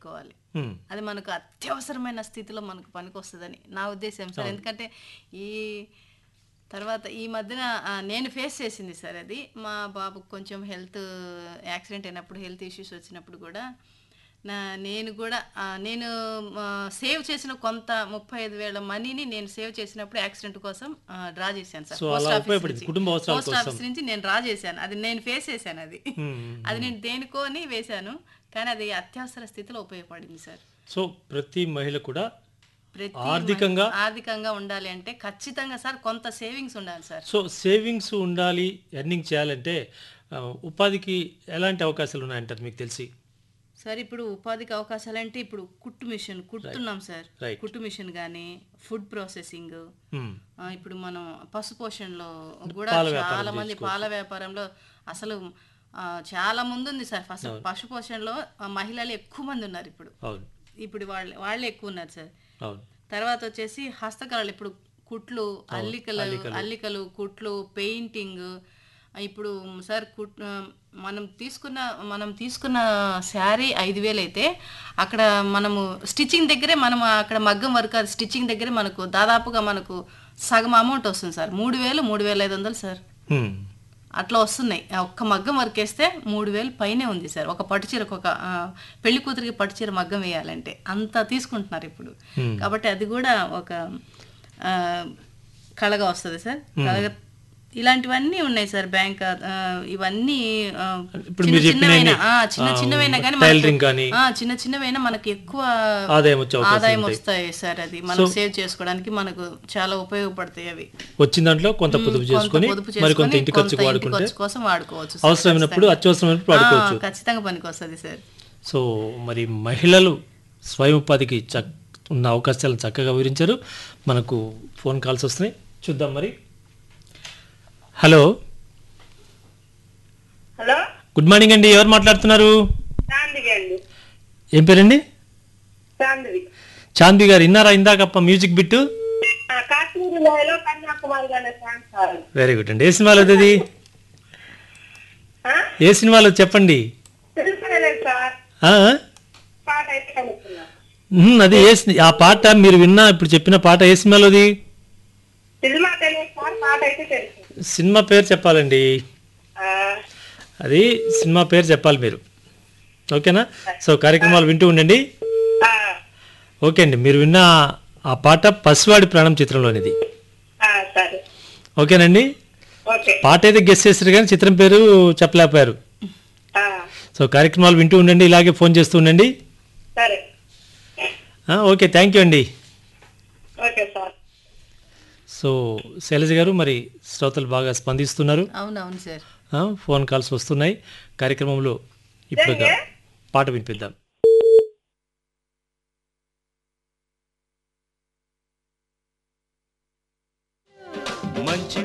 పెట్టుకోవాలి ఉమ్, అది మనకు అత్యవసరమైన స్థితిలో మనకు పనికొస్తుందని నా ఉద్దేశం సార్ ఎందుకంటే ఈ తర్వాత ఈ మధ్యన ఆ, నేను ఫేస్ చేసింది సార్ అది మా బాబుకు కొంచెం హెల్త్ యాక్సిడెంట్ అయినప్పుడు హెల్త్ ఇష్యూస్ వచ్చినప్పుడు కూడా నా నేను కూడా ఆ, నేను సేవ్ చేసిన కొంత ముప్పై ఐదు వేల మనీని నేను సేవ్ చేసినప్పుడు యాక్సిడెంట్ కోసం డ్రా చేశాను సార్ సో పోస్ట్ అలా ఆఫీస్ ఉపయోగపడింది. నుంచి. కుటుంబ అవసరాల పోస్ట్ ఆఫీస్ నుంచి నేను డ్రా చేశాను అది నేను ఫేస్ చేశాను అది ఉమ్. అది నేను దేనికోని వేశాను కానీ అది అత్యవసర స్థితిలో ఉపయోగపడింది సార్ సో ప్రతి మహిళ కూడా ప్రతి ఆర్థికంగా మనిషి ఆర్థికంగా ఉండాలి అంటే ఖచ్చితంగా సార్ కొంత సేవింగ్స్ ఉండాలి సార్ సో సేవింగ్స్ ఉండాలి ఎర్నింగ్ చేయాలంటే ఆ, ఉపాధికి ఎలాంటి అవకాశాలు ఉన్నాయంటారు మీకు తెలిసి సార్ ఇప్పుడు ఉపాధికి అవకాశాలు అంటే ఇప్పుడు కుట్టు మిషన్ కుట్టున్నాం సార్ Right. కుట్టు మిషన్ కానీ ఫుడ్ ప్రాసెసింగ్ ఉమ్, ఇప్పుడు మనం పశు పోషణలో కూడా పాల వ్యాపారం చాలా మంది పాల వ్యాపారంలో అసలు ఆ, చాలా ముందు ఉంది సార్ ఫస్ట్ పశు పోషణలో ఆ, మహిళలు ఎక్కువ మంది ఉన్నారు ఇప్పుడు అవును ఇప్పుడు వాళ్ళు వాళ్ళే ఎక్కువ ఉన్నారు సార్ అవును తర్వాత వచ్చేసి హస్తకళలు ఇప్పుడు కుట్లు అల్లికలు అల్లికలు కుట్లు పెయింటింగ్ ఇప్పుడు సార్ కుట్ ఆ, మనం తీసుకున్న మనం తీసుకున్న శారీ ఐదు వేలు అయితే అక్కడ మనము స్టిచ్చింగ్ దగ్గరే మనం అక్కడ మగ్గం వర్క్ అది స్టిచ్చింగ్ దగ్గరే మనకు దాదాపుగా మనకు సగం అమౌంట్ వస్తుంది సార్ మూడు వేలు మూడు వేల ఐదు వందలు సార్ ఉమ్, అట్లా వస్తున్నాయి ఆ ఒక్క మగ్గం వర్క్ వేస్తే మూడు వేలు పైనే ఉంది సార్ ఒక పట్టు చీరకు ఒక ఆ, పెళ్లి కూతురికి పట్టు చీర మగ్గం వేయాలంటే అంత తీసుకుంటున్నారు ఇప్పుడు కాబట్టి అది కూడా ఒక ఆ, కళగా వస్తుంది సార్ కళగా ఇలాంటివన్నీ ఉన్నాయి సార్ బ్యాంక్ ఆ, ఇవన్నీ ఆ, ఇప్పుడు చిన్న మీరు చిన్నవైనా చెప్పినవన్నీ, ఆ, చిన్న ఆ, చిన్నవైనా కానీ టైలరింగ్ కానీ ఆ, చిన్న చిన్నవైనా మనకి ఎక్కువ ఆదాయం వచ్చే అవకాశం ఆదాయం వస్తాయి సార్ అది మనం సేవ్ చేసుకోవడానికి మనకు చాలా ఉపయోగపడతాయి అవి వచ్చిన దాంట్లో కొంత పొదుపు చేసుకొని పొదుపు మరి కొంత చేసుకొని ఇంటి కొంత ఖర్చుకు ఇంటి వాడుకుంటే ఖర్చు కోసం వాడుకోవచ్చు సార్. అవసరమైనప్పుడు అత్యవసరమైనప్పుడు వాడుకోవచ్చు ఆ, ఖచ్చితంగా పనికి వస్తుంది సార్ సో మరి మహిళలు స్వయం ఉపాధికి చక్ ఉన్న అవకాశాలను చక్కగా వివరించారు మనకు ఫోన్ కాల్స్ వస్తున్నాయి చూద్దాం మరి హలో హలో గుడ్ మార్నింగ్ అండి ఎవరు మాట్లాడుతున్నారు చాందివి అండి ఏం పేరండి చాందివి చాందీ గారు ఇన్నారా ఇందాకప్ప మ్యూజిక్ బిట్టు ఆ, కాశ్మీర్ లోయలో కన్యాకుమారి అనే సాంగ్ సార్ వెరీ గుడ్ అండి ఏ సినిమాలో అది ఆ? ఏ సినిమాలో చెప్పండి తెలుసుకోలేదు సార్ ఆ? పాట అయితే కనుక్కున్నా ఉహుం, అది ఏ సి- ఆ పాట మీరు విన్న ఇప్పుడు చెప్పిన పాట ఏ సినిమాలోది సినిమా తెలియదు సార్ పాట అయితే తెలుసు సినిమా పేరు చెప్పాలండి ఆ, అది సినిమా పేరు చెప్పాలి మీరు ఓకేనా సో కార్యక్రమాలు వింటూ ఉండండి ఆ, ఓకే అండి మీరు విన్న ఆ పాట పసివాడి ప్రాణం చిత్రంలోనిది ఆ, సరే ఓకేనండి ఓకే పాట అయితే గెస్ట్ చేస్తారు కానీ చిత్రం పేరు చెప్పలేకపోయారు ఆ, సో కార్యక్రమాలు వింటూ ఉండండి ఇలాగే ఫోన్ చేస్తూ ఉండండి సరే ఆ, ఓకే థ్యాంక్ యూ అండి ఓకే సార్ సో శైలజ గారు మరి శ్రోతలు బాగా స్పందిస్తున్నారు అవునవును సార్ ఆ, ఫోన్ కాల్స్ వస్తున్నాయి కార్యక్రమంలో ఇప్పుడు ఒక పాట వినిపిద్దాం మంచి